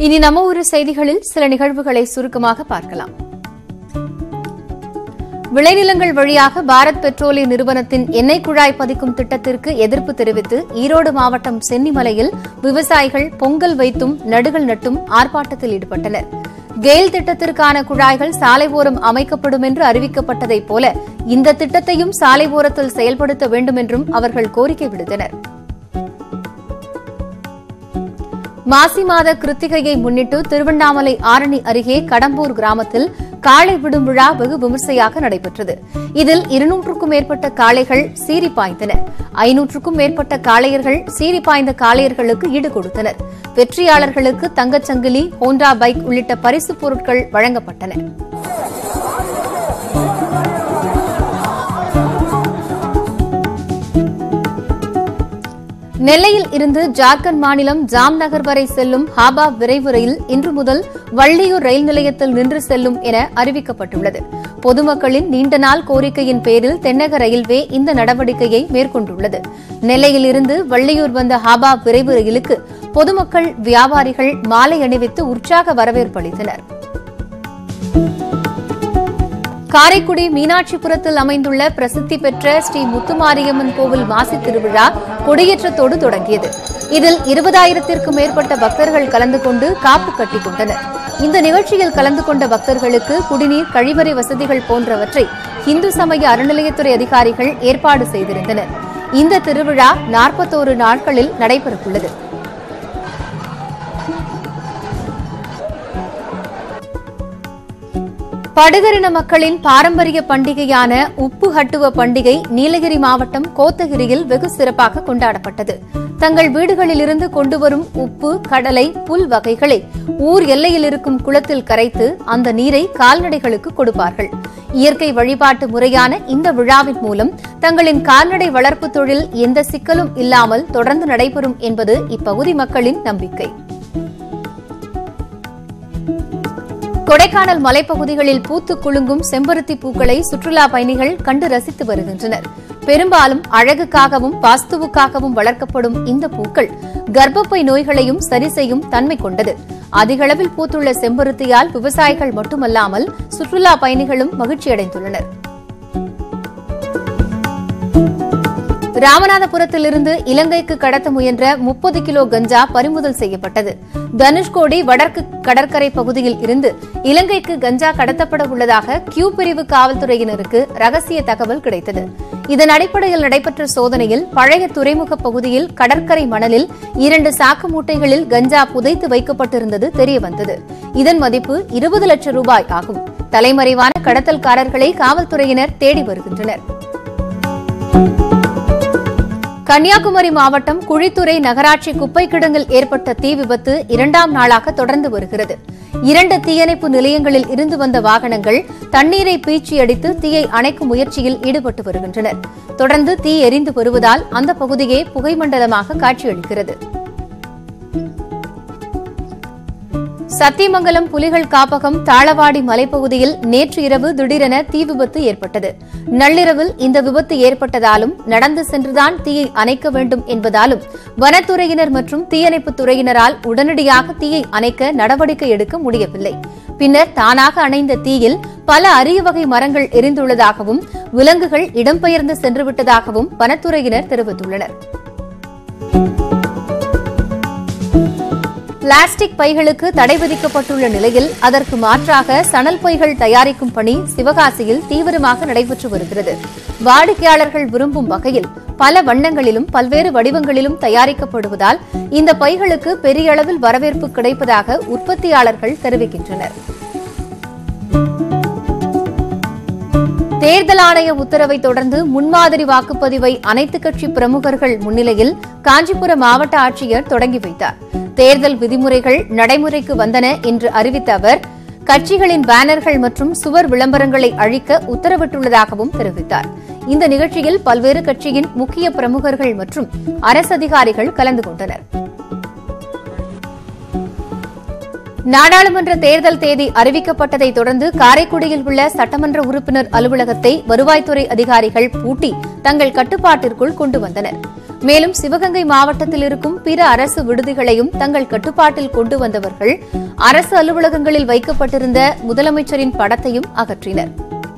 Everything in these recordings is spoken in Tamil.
இனி நம்ம ஊரு செய்திகளில் சில நிகழ்வுகளை சுருக்கமாக பார்க்கலாம் விளைநிலங்கள் வழியாக பாரத் பெட்ரோலிய நிறுவனத்தின் எண்ணெய் குழாய் பதிக்கும் திட்டத்திற்கு எதிர்ப்பு தெரிவித்து ஈரோடு மாவட்டம் சென்னிமலையில் விவசாயிகள் பொங்கல் வைத்தும் நடுகள் நட்டும் ஆர்ப்பாட்டத்தில் ஈடுபட்டனர் கெயில் திட்டத்திற்கான குழாய்கள் சாலை ஓரம் அமைக்கப்படும் என்று அறிவிக்கப்பட்டதைப் போல இந்த திட்டத்தையும் சாலை ஓரத்தில் செயல்படுத்த வேண்டும் என்றும் அவர்கள் கோரிக்கை விடுத்தனர் மாசி மாத கிருத்திகையை முன்னிட்டு திருவண்ணாமலை ஆரணி அருகே கடம்பூர் கிராமத்தில் காளை விடும் விழா வெகு விமர்சையாக நடைபெற்றது இதில் இருநூற்றுக்கும் மேற்பட்ட காளைகள் சீறி பாய்ந்தன ஐநூற்றுக்கும் மேற்பட்ட காளையர்கள் சீறி பாய்ந்த காளையர்களுக்கு ஈடு கொடுத்தனர் வெற்றியாளர்களுக்கு தங்கச்சங்கிலி ஹோண்டா பைக் உள்ளிட்ட பரிசுப் பொருட்கள் வழங்கப்பட்டன நெல்லையில் இருந்து ஜார்க்கண்ட் மாநிலம் ஜாம்நகர் வரை செல்லும் ஹாபா விரைவு ரயில் இன்று முதல் வள்ளியூர் ரயில் நிலையத்தில் நின்று செல்லும் என அறிவிக்கப்பட்டுள்ளது பொதுமக்களின் நீண்ட நாள் கோரிக்கையின் பேரில் தென்னக ரயில்வே இந்த நடவடிக்கையை மேற்கொண்டுள்ளது நெல்லையில் இருந்து வள்ளியூர் வந்த ஹாபா விரைவு ரயிலுக்கு பொதுமக்கள் வியாபாரிகள் மாலை அணிவித்து உற்சாக வரவேற்பு அளித்தனர் காரைக்குடி மீனாட்சிபுரத்தில் அமைந்துள்ள பிரசித்தி பெற்ற ஸ்ரீ முத்துமாரியம்மன் கோவில் மாசி திருவிழா கொடியேற்றத்தோடு தொடங்கியது இதில் இருபதாயிரத்திற்கும் மேற்பட்ட பக்தர்கள் கலந்து கொண்டு காப்பு கட்டிக் கொண்டனர் இந்த நிகழ்ச்சியில் கலந்து கொண்ட பக்தர்களுக்கு குடிநீர் கழிவறை வசதிகள் போன்றவற்றை இந்து சமய அறநிலையத்துறை அதிகாரிகள் ஏற்பாடு செய்திருந்தனர் இந்த திருவிழா நாற்பத்தோரு நாட்களில் நடைபெறவுள்ளது படுகரின மக்களின் பாரம்பரிய பண்டிகையான உப்பு ஹட்டுவ பண்டிகை நீலகிரி மாவட்டம் கோத்தகிரியில் வெகு சிறப்பாக கொண்டாடப்பட்டது தங்கள் வீடுகளிலிருந்து கொண்டுவரும் உப்பு கடலை புல் வகைகளை ஊர் எல்லையில் இருக்கும் குளத்தில் கரைத்து அந்த நீரை கால்நடைகளுக்கு கொடுப்பார்கள் இயற்கை வழிபாட்டு முறையான இந்த விழாவின் மூலம் தங்களின் கால்நடை வளர்ப்பு தொழில் எந்த சிக்கலும் இல்லாமல் தொடர்ந்து நடைபெறும் என்பது இப்பகுதி மக்களின் நம்பிக்கை கொடைக்கானல் மலைப்பகுதிகளில் பூத்து குலுங்கும் செம்பருத்தி பூக்களை சுற்றுலா பயணிகள் கண்டு ரசித்து வருகின்றனர் பெரும்பாலும் அழகுக்காகவும் வாஸ்துவுக்காகவும் வளர்க்கப்படும் இந்த பூக்கள் கர்ப்பப்பை நோய்களையும் சரி செய்யும் தன்மை கொண்டது அதிகளவில் பூத்துள்ள செம்பருத்தியால் விவசாயிகள் மட்டுமல்லாமல் சுற்றுலா பயணிகளும் மகிழ்ச்சியடைந்துள்ளனர் ராமநாதபுரத்திலிருந்து இலங்கைக்கு கடத்த முயன்ற முப்பது கிலோ கஞ்சா பறிமுதல் செய்யப்பட்டது தனுஷ்கோடி வடக்கு கடற்கரை பகுதியில் இருந்து இலங்கைக்கு கஞ்சா கடத்தப்பட உள்ளதாக கியூ பிரிவு காவல்துறையினருக்கு ரகசிய தகவல் கிடைத்தது இதன் அடிப்படையில் நடைபெற்ற சோதனையில் பழைய துறைமுக பகுதியில் கடற்கரை மணலில் இரண்டு சாக்கு மூட்டைகளில் கஞ்சா புதைத்து வைக்கப்பட்டிருந்தது தெரியவந்தது இதன் மதிப்பு இருபது லட்சம் ரூபாய் ஆகும் தலைமறைவான கடத்தல்காரர்களை காவல்துறையினர் தேடி வருகின்றனர் கன்னியாகுமரி மாவட்டம் குழித்துறை நகராட்சி குப்பை கிடங்கில் ஏற்பட்ட தீ விபத்து இரண்டாம் நாளாக தொடர்ந்து வருகிறது இரண்டு தீயணைப்பு நிலையங்களில் இருந்து வந்த வாகனங்கள் தண்ணீரை பீச்சி அடித்து தீயை அணைக்கும் முயற்சியில் ஈடுபட்டு வருகின்றனர் தொடர்ந்து தீ எரிந்து வருவதால் அந்த பகுதியே புகைமண்டலமாக காட்சியளிக்கிறது சத்தியமங்கலம் புலிகள் காப்பகம் தாளவாடி மலைப்பகுதியில் நேற்று இரவு திடீரென தீ விபத்து ஏற்பட்டது நள்ளிரவில் இந்த விபத்து ஏற்பட்டதாலும் நடந்து சென்றுதான் தீயை அணைக்க வேண்டும் என்பதாலும் வனத்துறையினர் மற்றும் தீயணைப்புத் துறையினரால் உடனடியாக தீயை அணைக்க நடவடிக்கை எடுக்க முடியவில்லை பின்னர் தானாக அணைந்த தீயில் பல அரிய வகை மரங்கள் எரிந்துள்ளதாகவும் விலங்குகள் இடம்பெயர்ந்து சென்றுவிட்டதாகவும் வனத்துறையினர் தெரிவித்துள்ளனர் பிளாஸ்டிக் பைகளுக்கு தடை விதிக்கப்பட்டுள்ள நிலையில் அதற்கு மாற்றாக சணல் பைகள் தயாரிக்கும் பணி சிவகாசியில் தீவிரமாக நடைபெற்று வருகிறது வாடிக்கையாளர்கள் விரும்பும் வகையில் பல வண்ணங்களிலும் பல்வேறு வடிவங்களிலும் தயாரிக்கப்படுவதால் இந்த பைகளுக்கு பெரிய அளவில் வரவேற்பு கிடைப்பதாக உற்பத்தியாளர்கள் தெரிவிக்கின்றனர் தேர்தல் ஆணைய உத்தரவை தொடர்ந்து முன்மாதிரி வாக்குப்பதிவை அனைத்துக் கட்சி பிரமுகர்கள் முன்னிலையில் காஞ்சிபுரம் மாவட்ட ஆட்சியர் தொடங்கி வைத்தார் தேர்தல் விதிமுறைகள் நடைமுறைக்கு வந்தன என்று அறிவித்த அவர் கட்சிகளின் பேனர்கள் மற்றும் சுவர் விளம்பரங்களை அழிக்க உத்தரவிட்டுள்ளதாகவும் தெரிவித்தார் இந்த நிகழ்ச்சியில் பல்வேறு கட்சியின் முக்கிய பிரமுகர்கள் மற்றும் அரசு அதிகாரிகள் கலந்து கொண்டனர் நாடாளுமன்ற தேர்தல் தேதி அறிவிக்கப்பட்டதை தொடர்ந்து காரைக்குடியில் உள்ள சட்டமன்ற உறுப்பினர் அலுவலகத்தை வருவாய்த்துறை அதிகாரிகள் பூட்டி தங்கள் கட்டுப்பாட்டிற்குள் கொண்டு வந்தனர் மேலும் சிவகங்கை மாவட்டத்தில் இருக்கும் பிற அரசு விடுதிகளையும் தங்கள் கட்டுப்பாட்டில் கொண்டு வந்தவர்கள் அரசு அலுவலகங்களில் வைக்கப்பட்டிருந்த முதலமைச்சரின் படத்தையும் அகற்றினர்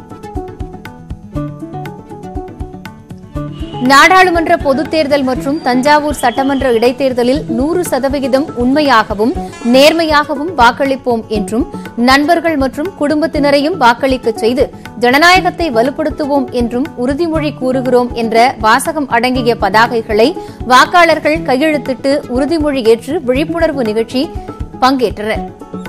நாடாளுமன்ற பொதுத் தேர்தல் மற்றும் தஞ்சாவூர் சட்டமன்ற இடைத்தேர்தலில் நூறு சதவிகிதம் உண்மையாகவும் நேர்மையாகவும் வாக்களிப்போம் என்றும் நண்பர்கள் மற்றும் குடும்பத்தினரையும் வாக்களிக்கச் செய்து ஜனநாயகத்தை வலுப்படுத்துவோம் என்றும் உறுதிமொழி கூறுகிறோம் என்ற வாசகம் அடங்கிய பதாகைகளை வாக்காளர்கள் கையெழுத்திட்டு உறுதிமொழி ஏற்று விழிப்புணர்வு நிகழ்ச்சி பங்கேற்றனர்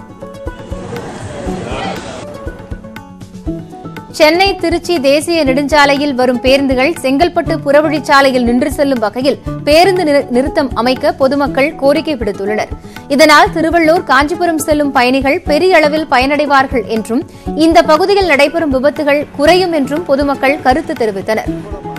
சென்னை திருச்சி தேசிய நெடுஞ்சாலையில் வரும் பேருந்துகள் செங்கல்பட்டு புறவழிச்சாலையில் நின்று செல்லும் வகையில் பேருந்து நிறு- நிறுத்தம் அமைக்க பொதுமக்கள் கோரிக்கை விடுத்துள்ளனர் இதனால் திருவள்ளூர் காஞ்சிபுரம் செல்லும் பயணிகள் பெரிய அளவில் பயனடைவார்கள் என்றும் இந்த பகுதியில் நடைபெறும் விபத்துகள் குறையும் என்றும் பொதுமக்கள் கருத்து தெரிவித்தனர்